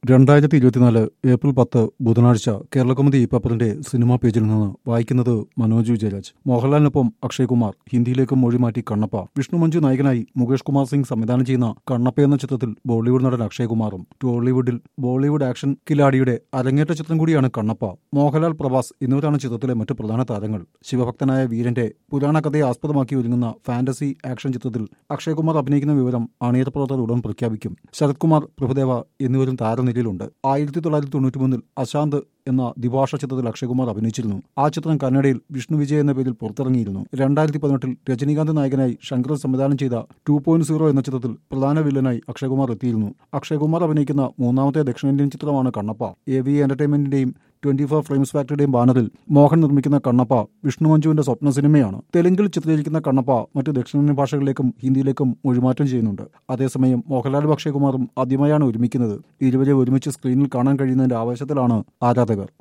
രണ്ടായിരത്തി ഇരുപത്തിനാല് ഏപ്രിൽ പത്ത് ബുധനാഴ്ച കേരളകൗമുദി പേപ്പറിന്റെ സിനിമാ പേജിൽ നിന്ന് വായിക്കുന്നത് മനോജ് വിജയരാജ് മോഹൻലാലിനൊപ്പം അക്ഷയ് കുമാർ ഹിന്ദിയിലേക്ക് മൊഴിമാറ്റി കണ്ണപ്പ വിഷ്ണു മഞ്ജു നായകനായി മുകേഷ് കുമാർ സിംഗ് സംവിധാനം ചെയ്യുന്ന കണ്ണപ്പ എന്ന ചിത്രത്തിൽ ബോളിവുഡ് നടൻ അക്ഷയ് കുമാറും ടോളിവുഡിൽ ബോളിവുഡ് ആക്ഷൻ കിലാടിയുടെ അരങ്ങേറ്റ ചിത്രം കൂടിയാണ് കണ്ണപ്പ മോഹൻലാൽ പ്രഭാസ് എന്നിവരാണ് ചിത്രത്തിലെ മറ്റു പ്രധാന താരങ്ങൾ ശിവഭക്തനായ വീരന്റെ പുരാണ കഥയെ ആസ്പദമാക്കി ഒരുങ്ങുന്ന ഫാന്റസി ആക്ഷൻ ചിത്രത്തിൽ അക്ഷയ് കുമാർ അഭിനയിക്കുന്ന വിവരം അണിയറ പ്രവർത്തകർ ഉടൻ പ്രഖ്യാപിക്കും ശരത് കുമാർ പ്രഭുദേവ എന്നിവരും താരനിരയിലുണ്ട് ആയിരത്തി തൊള്ളായിരത്തി തൊണ്ണൂറ്റി മൂന്നിൽ അശാന്ത് എന്ന ദ്വിഭാഷ ചിത്രത്തിൽ അക്ഷയ്കുമാർ അഭിനയിച്ചിരുന്നു ആ ചിത്രം കന്നഡയിൽ വിഷ്ണു വിജയ് എന്ന പേരിൽ പുറത്തിറങ്ങിയിരുന്നു രണ്ടായിരത്തി പതിനെട്ടിൽ രജനീകാന്ത് നായകനായി ശങ്കർ സംവിധാനം ചെയ്ത ടു പോയിന്റ് സീറോ എന്ന ചിത്രത്തിൽ പ്രധാന വില്ലനായി അക്ഷയ്കുമാർ എത്തിയിരുന്നു അക്ഷയ്കുമാർ അഭിനയിക്കുന്ന മൂന്നാമത്തെ ദക്ഷിണേന്ത്യൻ ചിത്രമാണ് കണ്ണപ്പ എ വി എന്റർടൈൻമെന്റിന്റെയും ട്വന്റി ഫോർ ഫ്രെയിംസ് ഫാക്ടറിയുടെയും ബാനറിൽ മോഹൻ നിർമ്മിക്കുന്ന കണ്ണപ്പ വിഷ്ണു മഞ്ജുവിന്റെ സ്വപ്ന സിനിമയാണ് തെലുങ്കിൽ ചിത്രീകരിക്കുന്ന കണ്ണപ്പ മറ്റ് ദക്ഷിണേന്ത്യൻ ഭാഷകളിലേക്കും ഹിന്ദിയിലേക്കും മൊഴിമാറ്റം ചെയ്യുന്നുണ്ട് അതേസമയം മോഹൻലാലും അക്ഷയ്കുമാറും ആദ്യമായാണ് ഒരുമിക്കുന്നത് ഇരുവരെ ഒരുമിച്ച് സ്ക്രീനിൽ കാണാൻ കഴിയുന്നതിന്റെ ആവേശത്തിലാണ് ആരാധകർ